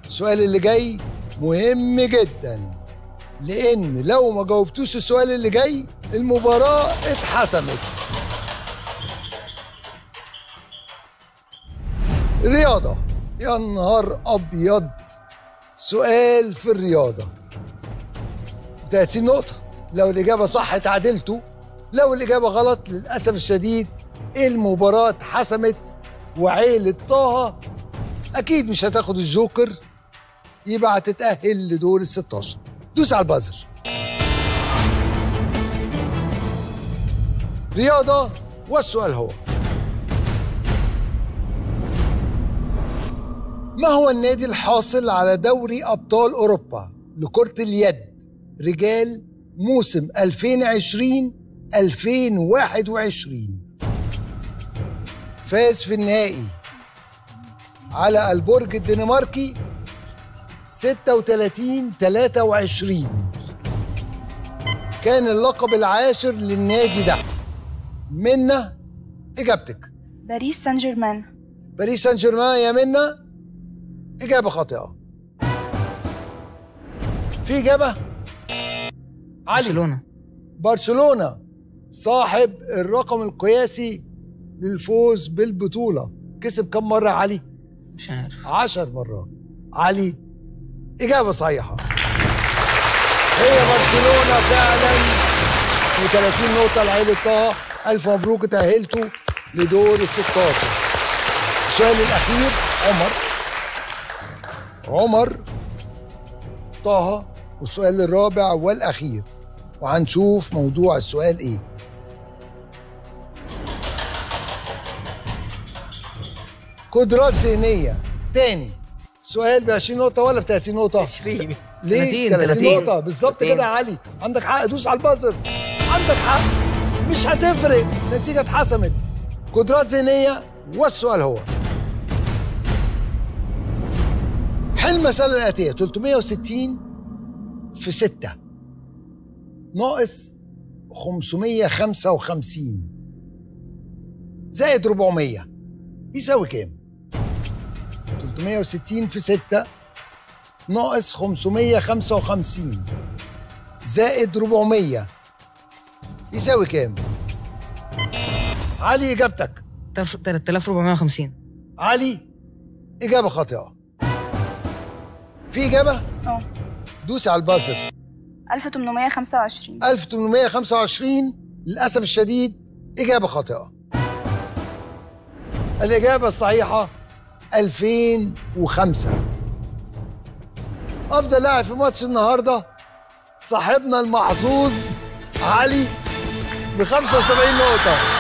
السؤال اللي جاي مهم جدا لان لو ما جاوبتوش السؤال اللي جاي المباراه اتحسمت رياضه يا نهار ابيض سؤال في الرياضه 30 نقطه لو الاجابه صح اتعادلتوا لو الاجابه غلط للاسف الشديد المباراه اتحسمت وعيله طه اكيد مش هتاخد الجوكر يبقى هتتاهل لدور ال 16 دوس على البازر رياضه والسؤال هو ما هو النادي الحاصل على دوري ابطال اوروبا لكره اليد رجال موسم 2020 2021 فاز في النهائي على البرج الدنماركي 36 23 كان اللقب العاشر للنادي ده منا اجابتك باريس سان جيرمان باريس سان جيرمان يا منا اجابه خاطئه في اجابه علي برشلونه برشلونه صاحب الرقم القياسي للفوز بالبطوله كسب كم مره علي مش عارف عشر مرات علي إجابة صحيحة هي برشلونة فعلا و30 نقطة لعيلة طه ألف مبروك تأهلتوا لدور ال 16 السؤال الأخير عمر عمر طه والسؤال الرابع والأخير وهنشوف موضوع السؤال إيه قدرات ذهنية تاني سؤال ب 20 نقطة ولا ب 30 نقطة؟ 20 ليه؟ 30 نقطة بالظبط كده يا علي عندك حق دوس على البازر عندك حق مش هتفرق النتيجة اتحسمت قدرات ذهنية والسؤال هو حل المسألة الآتية 360 في 6 ناقص 555 زائد 400 يساوي كام؟ 360 في 6 ناقص 555 زائد 400 يساوي كام؟ علي اجابتك 3450 علي اجابه خاطئه في اجابه؟ اه دوسي على البازر 1825 1825 للاسف الشديد اجابه خاطئه الاجابه الصحيحه 2005 افضل لاعب في ماتش النهارده صاحبنا المحظوظ علي ب 75 نقطه